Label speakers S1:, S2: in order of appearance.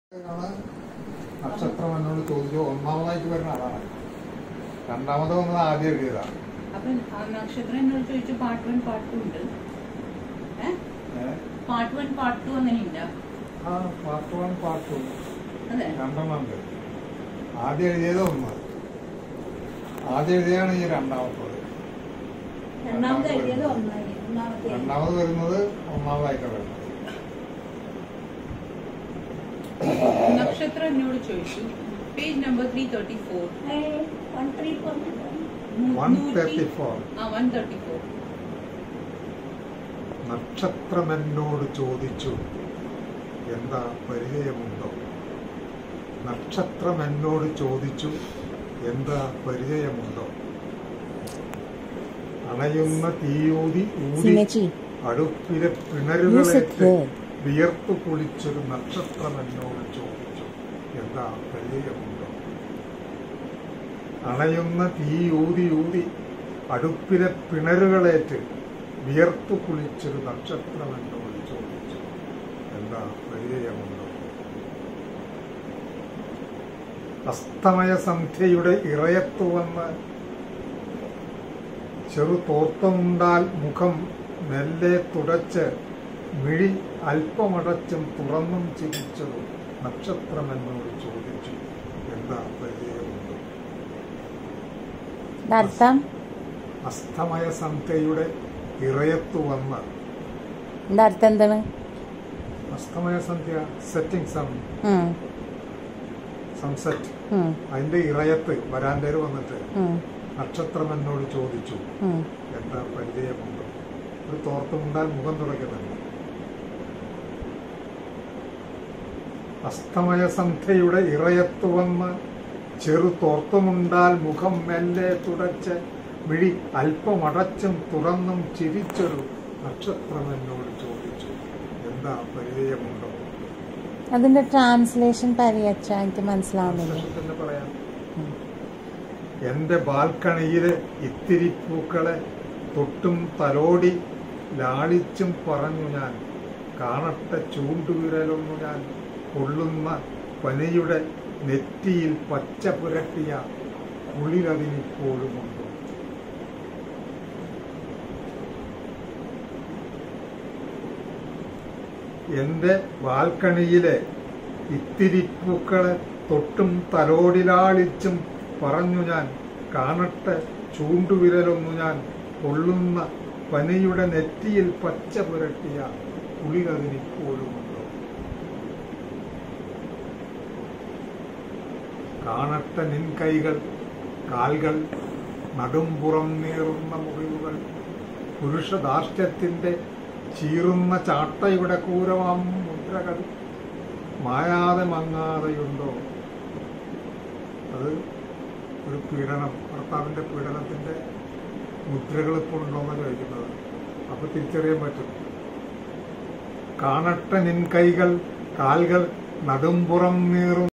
S1: ആണ് നക്ഷത്രം എന്നോട് ചോദിച്ചു ഒന്നാമതായിട്ട് വരുന്ന അതാണ് രണ്ടാമത് വന്നത് ആദ്യം എഴുതിയതാണ്
S2: അപ്പൊ ആ നക്ഷത്രം എന്നോട് ചോദിച്ചു പാർട്ട് വൺ പാർട്ട് ടു ഉണ്ട് ഏ
S1: ഏ?
S2: പാർട്ട് വൺ പാർട്ട് ടു അങ്ങനെ ഇല്ല
S1: ആ പാർട്ട് വൺ പാർട്ട് ടു
S2: അതെ
S1: രണ്ടെണ്ണം ഉണ്ട് ആദ്യം എഴുതിയത് ഒന്ന് ആദ്യം എഴുതിയാണ് ഈ രണ്ടാമത്തത്
S3: രണ്ടാമത്തെ എഴുതിയത് ഒന്നായി ഒന്നാമത്തെ
S1: രണ്ടാമത് വരുന്നത് ഒന്നാമതായിട്ട് വരുന്നത്
S2: നക്ഷത്രം എന്നോട് ചോദിച്ചു page number three thirty four
S3: one three four
S1: one thirty four
S2: ആ വൺ തേർട്ടി ഫോർ
S1: നക്ഷത്രം എന്നോട് ചോദിച്ചു എന്താ പരിചയമുണ്ടോ നക്ഷത്രം എന്നോട് ചോദിച്ചു എന്താ പരിചയമുണ്ടോ അണയുന്ന തീയൂതി ഊതി
S4: സിനച്ചി
S1: അടുപ്പിലെ
S4: Music
S1: പിണരുകളേറ്റ്
S4: here.
S1: വിയർത്തു കുളിച്ചൊരു നക്ഷത്രം എന്നോട് ചോദിച്ചു എന്താ പരിചയമുണ്ടോ അണയുന്ന തീ ഊതി ഊതി അടുപ്പിലെ പിണരുകളേറ്റ് വിയർത്തു കുളിച്ചൊരു നക്ഷത്രം എന്നോട് ചോദിച്ചു എന്താ പരിചയമുണ്ടോ അസ്തമയ സന്ധ്യയുടെ ഇറയത്തു വന്ന് ചെറു തോർത്തമുണ്ടാൽ മുഖം മെല്ലെ തുടച്ച് മിഴി അല്പമടച്ചും തുറന്നും ചിരിച്ചതും നക്ഷത്രം എന്നോട് ചോദിച്ചു എന്താ പരിചയമുണ്ട്
S4: അർത്ഥം
S1: അസ്തമയ സന്ധ്യയുടെ ഇറയത്തു വന്ന്
S4: എന്താ അർത്ഥം എന്താണ്
S1: അസ്തമയ സന്ധ്യ സെറ്റിംഗ് സൺ
S4: ഉം,
S1: സൺസെറ്റ്
S4: ഉം,
S1: അതിന്റെ ഇറയത്ത് വരാന്തേര് വന്നിട്ട്
S4: ഉം,
S1: നക്ഷത്രം എന്നോട് ചോദിച്ചു
S4: ഉം.
S1: എന്താ പരിചയമുണ്ട് ഒരു തോർത്തുമുണ്ടാൽ മുഖം തുടയ്ക്കുന്നുണ്ട് അസ്തമയ സന്ധ്യയുടെ ഇറയത്തു വന്ന് ചെറു തോർത്തുമുണ്ടാൽ മുഖം മെല്ലെ തുടച്ച് മിഴി അല്പമടച്ചും തുറന്നും ചിരിച്ചൊരു നക്ഷത്രം എന്നോട് ചോദിച്ചു എന്താ പരിചയമുണ്ടോ
S4: അതിന്റെ ട്രാൻസ്ലേഷൻ പരിയച്ച എനിക്ക് മനസ്സിലാവുന്നില്ല
S1: നക്ഷത്രത്തിന് പറയാം എന്റെ ബാൽക്കണിയിലെ ഇത്തിരി പൂക്കളെ തൊട്ടും തലോടി ലാളിച്ചും പറഞ്ഞു ഞാൻ കാണട്ടെ ചൂണ്ടുവിരലൊന്നു ഞാൻ കൊള്ളുന്ന പനിയുടെ നെറ്റിയിൽ പച്ച പുരട്ടിയ കുളിരതിനിപ്പോഴുമുണ്ട് എന്റെ ബാൽക്കണിയിലെ ഇത്തിരി പൂക്കളെ തൊട്ടും തലോടിലാളിച്ചും പറഞ്ഞു ഞാൻ കാണട്ടെ ചൂണ്ടുവിരലൊന്നു ഞാൻ കൊള്ളുന്ന പനിയുടെ നെറ്റിയിൽ പച്ച പുരട്ടിയ കുളിരതിനിപ്പോഴുമുണ്ടോ കാണട്ടെ നിൻ കൈകൾ കാൽകൾ നടുംപുറം നീറുന്ന മുറിവുകൾ പുരുഷദാർഷ്ട്യത്തിന്റെ ചീറുന്ന ചാട്ടയുടെ ക്രൂരമാം മുദ്രകൾ മായാതെ മങ്ങാതെയുണ്ടോ അത് ഒരു പീഡനം ഭർത്താവിന്റെ പീഡനത്തിന്റെ മുദ്രകൾ ഇപ്പോൾ ഉണ്ടോന്ന് ചോദിക്കുന്നത് അപ്പൊ തിരിച്ചറിയാൻ പറ്റും കാണട്ടെ നിൻ കൈകൾ കാൽകൾ നടുംപുറം നീറും